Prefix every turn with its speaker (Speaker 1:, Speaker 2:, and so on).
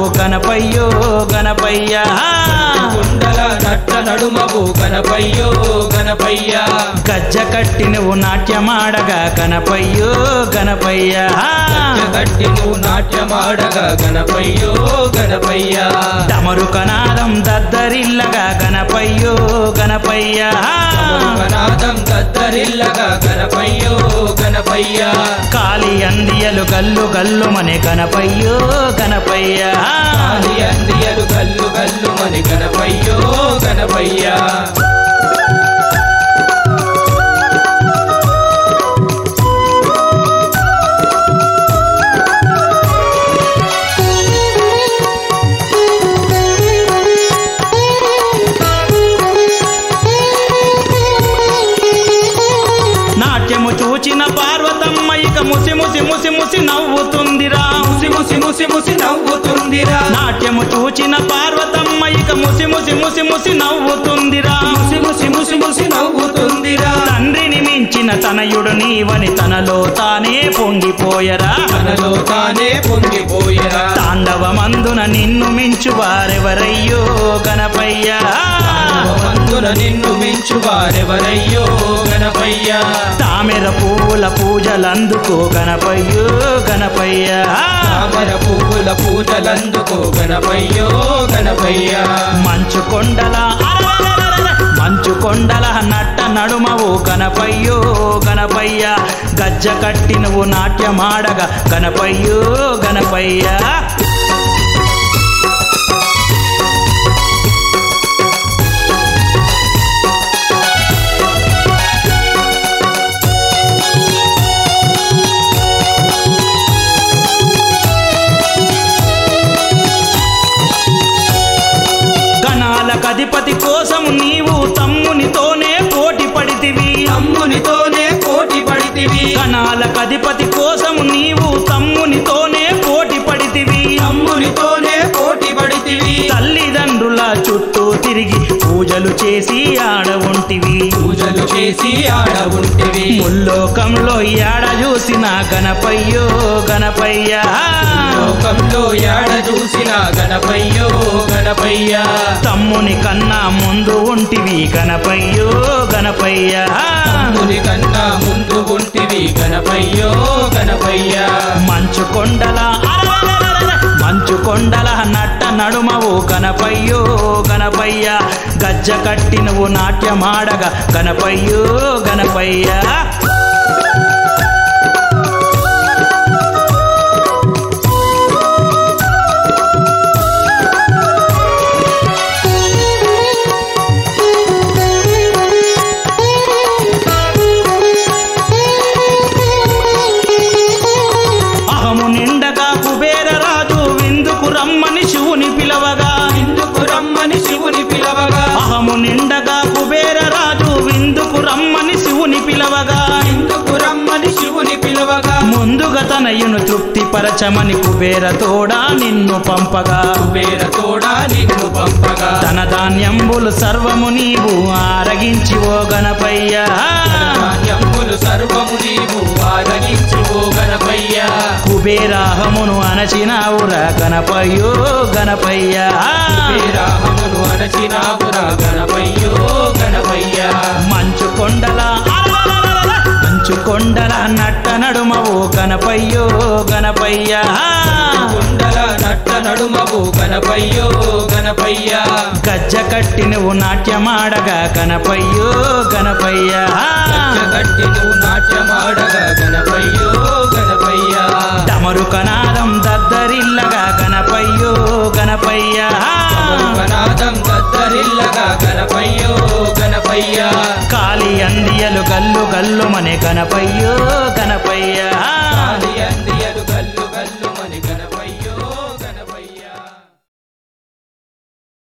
Speaker 1: గణపయ్యో గణపయ్య
Speaker 2: కుండల నట్ట నడుమవు గణపయ్యో గణపయ్య
Speaker 1: గజ్జ కట్టి నువ్వు నాట్యమాడగా గణపయ్యో గణపయ్య
Speaker 2: గట్టి నువ్వు నాట్యమాడగా గణపయ్యో గణపయ్య
Speaker 1: డమరు కనాదం దద్దరిల్లగా గణపయ్యో గణపయ్య
Speaker 2: గణాదం దద్దరిల్లగా గణపయ్యో గణపయ్య
Speaker 1: కాలి అందియలు గల్లు గల్లు మనే గణపయ్యో గణపయ్య
Speaker 2: ఆది అందియలు గల్లు గల్లు మని గణపయ్యో గణపయ్య
Speaker 1: నాట్యము చూచిన పార్వతమ్మ ఇక ముసి ముసి ముసి ముసి నవ్వుతుందిరా
Speaker 2: ముసి ముసి ముసి ముసి నవ్వుతుందిరా
Speaker 1: నాట్యము చూచిన పార్వతమ్మ ఇక ముసి ముసి ముసి ముసి నవ్వుతుందిరా
Speaker 2: ముసి ముసి ముసి ముసి నవ్వుతుందిరా
Speaker 1: తండ్రిని మించిన తనయుడు నీవని తనలో తానే పొంగిపోయరా
Speaker 2: తనలో తానే పొంగిపోయిరా
Speaker 1: తాండవమందున నిన్ను మించు వారెవరయ్యో గణపయ్య
Speaker 2: మందున నిన్ను మించు వారెవరయ్యో గణపయ్య
Speaker 1: తామెర పువ్వుల పూజలందుకో గణపయ్యో గణపయ్య
Speaker 2: తామర పువ్వుల పూజలందుకో గణపయ్యో గణపయ్య
Speaker 1: మంచు కొండల అరరరరరర, మంచు కొండల నట్ట నడుమవు గణపయ్యో గణపయ్య గజ్జ కట్టి నువ్వు నాట్యమాడగా గణపయ్యో గణపయ్య గణాలకు అధిపతి కోసం నీవు తమ్మునితోనే పోటీ పడితివి
Speaker 2: తమ్మునితోనే కోటి పడితివి
Speaker 1: గణాలకు అధిపతి కోసం నీవు తమ్మునితోనే పోటీ పడితివి
Speaker 2: తమ్మునితోనే కోటి పడితివి
Speaker 1: తల్లిదండ్రుల చుట్టూ తిరిగి పూజలు చేసి ఆడ ఉంటివి
Speaker 2: పూజలు చేసి ఆడ ఉంటివి
Speaker 1: ముల్లోకంలో ఏడ చూసిన గణపయ్యో గణపయ్య
Speaker 2: లోకంలో యాడ చూసిన గణపయ్యో గణపయ్య
Speaker 1: తమ్ముని కన్నా ముందు ఉంటివి గణపయ్యో గణపయ్య
Speaker 2: తమ్ముని కన్నా ముందు ఉంటివి గణపయ్యో గణపయ్య
Speaker 1: మంచు కొండల అరరరరరర, మంచు కొండల నట్ట నడుమవు గణపయ్యో గణపయ్య గజ్జ కట్టి నువ్వు నాట్యమాడగా గణపయ్యో గణపయ్య అహము నిండగా కుబేర రాజు విందుకు రమ్మని శివుని పిలవగా
Speaker 2: ఇందుకు రమ్మని శివుని పిలవగా
Speaker 1: అహము నిండగా కుబేర రాజు విందుకు రమ్మని శివుని పిలవగా
Speaker 2: ఇందుకు రమ్మని శివుని పిలవగా
Speaker 1: ముందుగా తనయును తృప్తిపరచమని కుబేర తోడా నిన్ను పంపగా
Speaker 2: కుబేర తోడా నిన్ను పంపగా
Speaker 1: తన ధాన్యంబులు సర్వము నీవు ఆరగించి ఓ గణపయ్య
Speaker 2: ధాన్యములు సర్వము నీవు ఆరగించు ఓ గణపయ్య
Speaker 1: కుబేరాహమును అణచినావురా గణపయ్యో గణపయ్య
Speaker 2: వీరాహమును అణచినాపురా గణపయ్యో గణపయ్య
Speaker 1: మంచు కొండల అరరరరరర, మంచు కొండల నట్ట నడుమవు గణపయ్యో గణపయ్య
Speaker 2: కుండల నట్ట నడుమవు గణపయ్యో గణపయ్య
Speaker 1: గజ్జ కట్టి నువ్వు నాట్యమాడగా గణపయ్యో గణపయ్య
Speaker 2: గట్టి నువ్వు నాట్యమాడగా గణపయ్యో గణపయ్య
Speaker 1: డమరు కనాదం దద్దరిల్లగా గణపయ్యో గణపయ్య
Speaker 2: గణాదం దద్దరిల్లగా గణపయ్యో గణపయ్య
Speaker 1: కాలి అందియలు గల్లు గల్లు మనే గణపయ్యో గణపయ్య